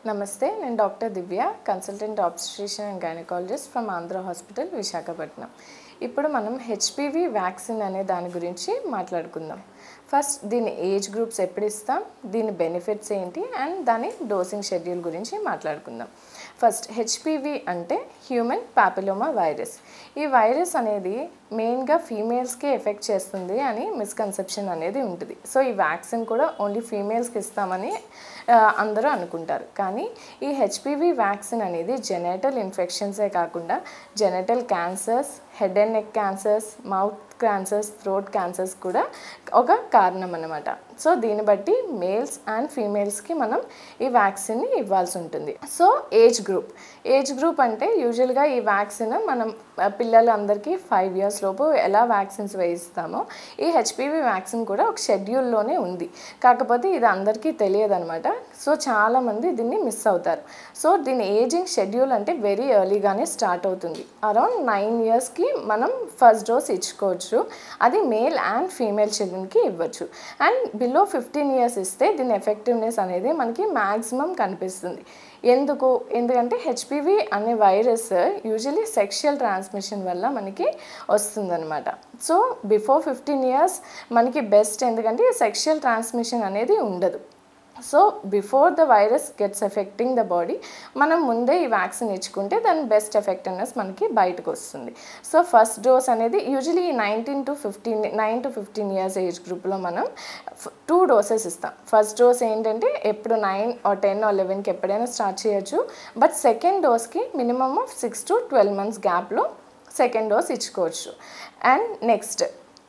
నమస్తే నేను doctor Divya consultant obstetrician and gynaecologist from Andhra hospital Visakhapatnam ఇప్పుడు మనం హెచ్పివి వ్యాక్సిన్ అనే దాని గురించి మాట్లాడుకుందాం ఫస్ట్ దీని ఏజ్ గ్రూప్స్ ఎప్పుడు ఇస్తాం దీని బెనిఫిట్స్ ఏంటి అండ్ దాని డోసింగ్ షెడ్యూల్ గురించి మాట్లాడుకుందాం ఫస్ట్ హెచ్పివి అంటే హ్యూమన్ పాపిలోమా వైరస్ ఈ వైరస్ అనేది మెయిన్గా ఫీమేల్స్కి ఎఫెక్ట్ చేస్తుంది అని మిస్కన్సెప్షన్ అనేది ఉంటుంది సో ఈ వ్యాక్సిన్ కూడా ఓన్లీ ఫీమేల్స్కి ఇస్తామని ఆ, అందరూ అనుకుంటారు కానీ ఈ హెచ్పివి వ్యాక్సిన్ అనేది జెనటల్ ఇన్ఫెక్షన్సే కాకుండా genital cancers head and neck cancers mouth cancers throat cancers కూడా ఒక కారణం అన్నమాట సో దీన్ని బట్టి మేల్స్ అండ్ ఫీమేల్స్కి మనం ఈ వ్యాక్సిన్ని ఇవ్వాల్సి ఉంటుంది so age group age group అంటే యూజువల్గా ఈ వ్యాక్సిన్ మనం ఆ, పిల్లలందరికీ ఫైవ్ ఇయర్స్ లోపు ఎలా వ్యాక్సిన్స్ వేయిస్తామో ఈ హెచ్పివి వ్యాక్సిన్ కూడా ఒక షెడ్యూల్లోనే ఉంది కాకపోతే ఇది అందరికీ తెలియదు అనమాట సో చాలామంది దీన్ని మిస్ అవుతారు సో దీని ఏజింగ్ షెడ్యూల్ అంటే వెరీ ఎర్లీగానే స్టార్ట్ అవుతుంది అరౌండ్ నైన్ ఇయర్స్కి మనం ఫస్ట్ డోస్ ఇచ్చుకోవచ్చు అది మేల్ అండ్ ఫీమేల్ చిల్డ్రన్కి ఇవ్వచ్చు అండ్ బిలో ఫిఫ్టీన్ ఇయర్స్ ఇస్తే దీని ఎఫెక్టివ్నెస్ అనేది మనకి మ్యాక్సిమం కనిపిస్తుంది ఎందుకు ఎందుకంటే హెచ్పివి అనే వైరస్ యూజువలీ సెక్షువల్ ట్రాన్స్మిషన్ వల్ల మనకి వస్తుందన్నమాట సో బిఫోర్ ఫిఫ్టీన్ ఇయర్స్ మనకి బెస్ట్ ఎందుకంటే సెక్షువల్ ట్రాన్స్మిషన్ అనేది ఉండదు so before the virus gets affecting the body మనం ముందే ఈ వ్యాక్సిన్ ఇచ్చుకుంటే దాని బెస్ట్ ఎఫెక్టివ్నెస్ మనకి బయటకు వస్తుంది సో ఫస్ట్ డోస్ అనేది usually nineteen to fifteen nine to fifteen years age గ్రూప్లో మనం టూ డోసెస్ ఇస్తాం ఫస్ట్ డోస్ ఏంటంటే ఎప్పుడు నైన్ ఆర్ టెన్ ఆర్ లెవెన్కి ఎప్పుడైనా స్టార్ట్ చేయొచ్చు బట్ సెకండ్ డోస్కి minimum of six to twelve months గ్యాప్లో సెకండ్ డోస్ ఇచ్చుకోవచ్చు అండ్ నెక్స్ట్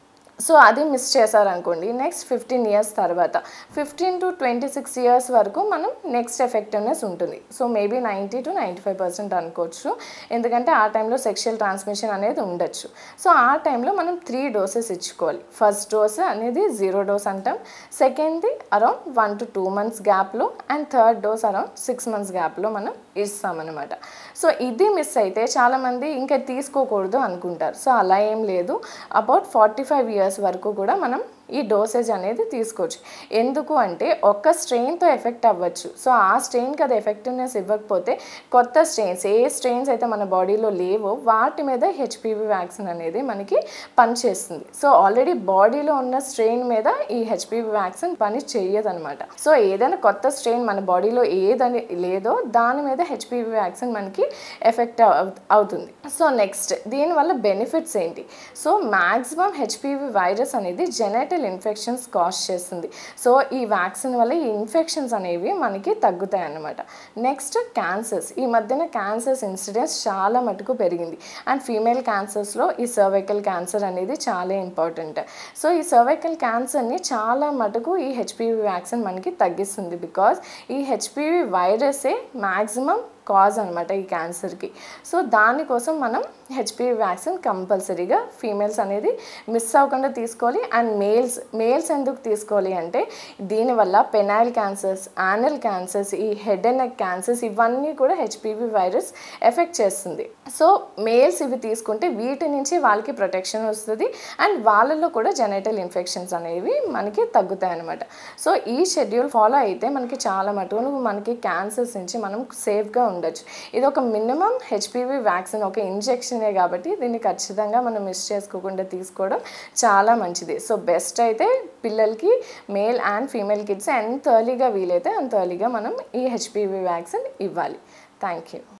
సో అది మిస్ చేశారనుకోండి నెక్స్ట్ ఫిఫ్టీన్ ఇయర్స్ తర్వాత fifteen to twenty six years వరకు మనం నెక్స్ట్ ఎఫెక్టివ్నెస్ ఉంటుంది so maybe ninety to ninety five percent అనుకోవచ్చు ఎందుకంటే ఆ టైంలో సెక్షువల్ ట్రాన్స్మిషన్ అనేది ఉండొచ్చు సో ఆ టైంలో మనం త్రీ డోసెస్ ఇచ్చుకోవాలి ఫస్ట్ డోస్ అనేది జీరో డోస్ అంటాం సెకండ్ది around one to two months గ్యాప్లో and third dose around six months గ్యాప్లో మనం ఇస్తామన్నమాట సో ఇది మిస్ అయితే చాలామంది ఇంకా తీసుకోకూడదు అనుకుంటారు సో అలా ఏం లేదు అబౌట్ ఫార్టీ ఫైవ్ ఇయర్స్ వరకు కూడా మనం ఈ డోసేజ్ అనేది తీసుకోవచ్చు ఎందుకు అంటే ఒక్క స్ట్రెయిన్తో ఎఫెక్ట్ అవ్వచ్చు సో ఆ స్ట్రెయిన్కి అది ఎఫెక్టివ్నెస్ ఇవ్వకపోతే కొత్త స్ట్రెయిన్స్ ఏ స్ట్రెయిన్స్ అయితే మన బాడీలో లేవో వాటి మీద హెచ్పివి వ్యాక్సిన్ అనేది మనకి పనిచేస్తుంది సో ఆల్రెడీ బాడీలో ఉన్న స్ట్రెయిన్ మీద ఈ హెచ్పివి వ్యాక్సిన్ పని చేయదనమాట సో ఏదైనా కొత్త స్ట్రెయిన్ మన బాడీలో ఏదని లేదో దాని మీద హెచ్పివి వ్యాక్సిన్ మనకి ఎఫెక్ట్ అవ్- అవుతుంది సో నెక్స్ట్ దీనివల్ల బెనిఫిట్స్ ఏంటి సో మ్యాక్సిమం హెచ్పివి వైరస్ అనేది జెనటల్ ఇన్ఫెక్షన్స్ కాజ్ చేస్తుంది సో ఈ వ్యాక్సిన్ వల్ల ఈ ఇన్ఫెక్షన్స్ అనేవి మనకి తగ్గుతాయి అన్నమాట నెక్స్ట్ క్యాన్సర్స్ ఈ మధ్యన క్యాన్సర్స్ ఇన్సిడెన్స్ చాలా మటుకు పెరిగింది అండ్ ఫీమేల్ క్యాన్సర్స్లో ఈ సర్వైకల్ క్యాన్సర్ అనేది చాలా ఇంపార్టెంట్ సో ఈ సర్వైకల్ క్యాన్సర్ని చాలా మటుకు ఈ హెచ్పివి వ్యాక్సిన్ మనకి తగ్గిస్తుంది బికాజ్ ఈ హెచ్పివి వైరసే మ్యాక్సిమం కాజ్ అనమాట ఈ క్యాన్సర్కి సో దానికోసం మనం హెచ్పివి వ్యాక్సిన్ కంపల్సరీగా ఫీమేల్స్ అనేది మిస్ అవ్వకుండా తీసుకోవాలి అండ్ మేల్స్ మేల్స్ ఎందుకు తీసుకోవాలి అంటే దీనివల్ల పెనైల్ క్యాన్సర్స్ యానల్ క్యాన్సర్స్ ఈ హెడ్ అండ్ నెక్ క్యాన్సర్స్ ఇవన్నీ కూడా హెచ్పివి వైరస్ ఎఫెక్ట్ చేస్తుంది సో మేల్స్ ఇవి తీసుకుంటే వీటి నుంచి వాళ్ళకి ప్రొటెక్షన్ వస్తుంది అండ్ వాళ్ళలో కూడా జెనటల్ ఇన్ఫెక్షన్స్ అనేవి మనకి తగ్గుతాయి అనమాట సో ఈ షెడ్యూల్ ఫాలో అయితే మనకి చాలా మటుకు మనకి క్యాన్సర్స్ నుంచి మనం సేఫ్గా ఉండొచ్చు ఇది ఒక మినిమం హెచ్పివి వ్యాక్సిన్ ఒక ఇంజెక్షనే కాబట్టి దీన్ని ఖచ్చితంగా మనం మిస్ చేసుకోకుండా తీసుకోవడం చాలా మంచిది సో బెస్ట్ అయితే పిల్లలకి మేల్ అండ్ ఫీమేల్ కిడ్స్ ఎంత ఎర్లీగా వీలైతే అంత ఎర్లీగా మనం ఈ హెచ్పివి వ్యాక్సిన్ ఇవ్వాలి థ్యాంక్ యూ